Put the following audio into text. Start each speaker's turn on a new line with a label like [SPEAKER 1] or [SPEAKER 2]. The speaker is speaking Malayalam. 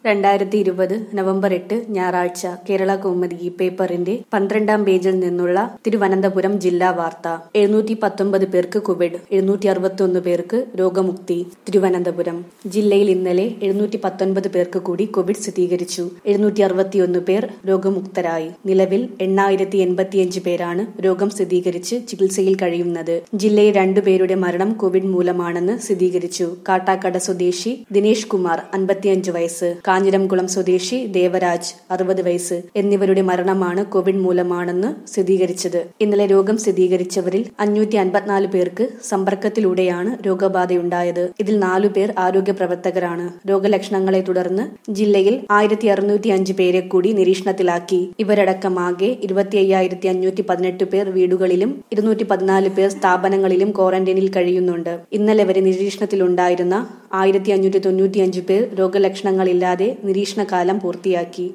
[SPEAKER 1] രണ്ടായിരത്തി ഇരുപത് നവംബർ എട്ട് ഞായറാഴ്ച കേരള കൗമുദി ഈ പേപ്പറിന്റെ പന്ത്രണ്ടാം പേജിൽ നിന്നുള്ള തിരുവനന്തപുരം ജില്ലാ വാർത്ത എഴുന്നൂറ്റി പത്തൊമ്പത് പേർക്ക് കോവിഡ് എഴുന്നൂറ്റി അറുപത്തിയൊന്ന് പേർക്ക് രോഗമുക്തി തിരുവനന്തപുരം ജില്ലയിൽ ഇന്നലെ എഴുന്നൂറ്റി പത്തൊൻപത് പേർക്ക് കൂടി കോവിഡ് സ്ഥിരീകരിച്ചു എഴുന്നൂറ്റി അറുപത്തിയൊന്ന് പേർ രോഗമുക്തരായി നിലവിൽ എണ്ണായിരത്തി എൺപത്തിയഞ്ച് പേരാണ് രോഗം സ്ഥിരീകരിച്ച് ചികിത്സയിൽ കഴിയുന്നത് ജില്ലയിൽ രണ്ടുപേരുടെ മരണം കോവിഡ് മൂലമാണെന്ന് സ്ഥിരീകരിച്ചു കാട്ടാക്കട സ്വദേശി ദിനേഷ് കുമാർ അൻപത്തിയഞ്ച് വയസ്സ് കാഞ്ഞിരംകുളം സ്വദേശി ദേവരാജ് അറുപത് വയസ്സ് എന്നിവരുടെ മരണമാണ് കോവിഡ് മൂലമാണെന്ന് സ്ഥിരീകരിച്ചത് ഇന്നലെ രോഗം സ്ഥിരീകരിച്ചവരിൽ അഞ്ഞൂറ്റി അൻപത്തിനാല് പേർക്ക് സമ്പർക്കത്തിലൂടെയാണ് രോഗബാധയുണ്ടായത് ഇതിൽ നാലു പേർ ആരോഗ്യ പ്രവർത്തകരാണ് രോഗലക്ഷണങ്ങളെ തുടർന്ന് ജില്ലയിൽ ആയിരത്തി അറുന്നൂറ്റി അഞ്ച് പേരെ കൂടി നിരീക്ഷണത്തിലാക്കി ഇവരടക്കം ആകെ ഇരുപത്തി അയ്യായിരത്തി അഞ്ഞൂറ്റി പതിനെട്ട് പേർ വീടുകളിലും ഇരുന്നൂറ്റി പതിനാല് പേർ സ്ഥാപനങ്ങളിലും ക്വാറന്റൈനിൽ കഴിയുന്നുണ്ട് ഇന്നലെ വരെ നിരീക്ഷണത്തിലുണ്ടായിരുന്ന ആയിരത്തി അഞ്ഞൂറ്റി തൊണ്ണൂറ്റിയഞ്ച് പേർ രോഗലക്ഷണങ്ങളില്ലാതെ നിരീക്ഷണകാലം പൂർത്തിയാക്കി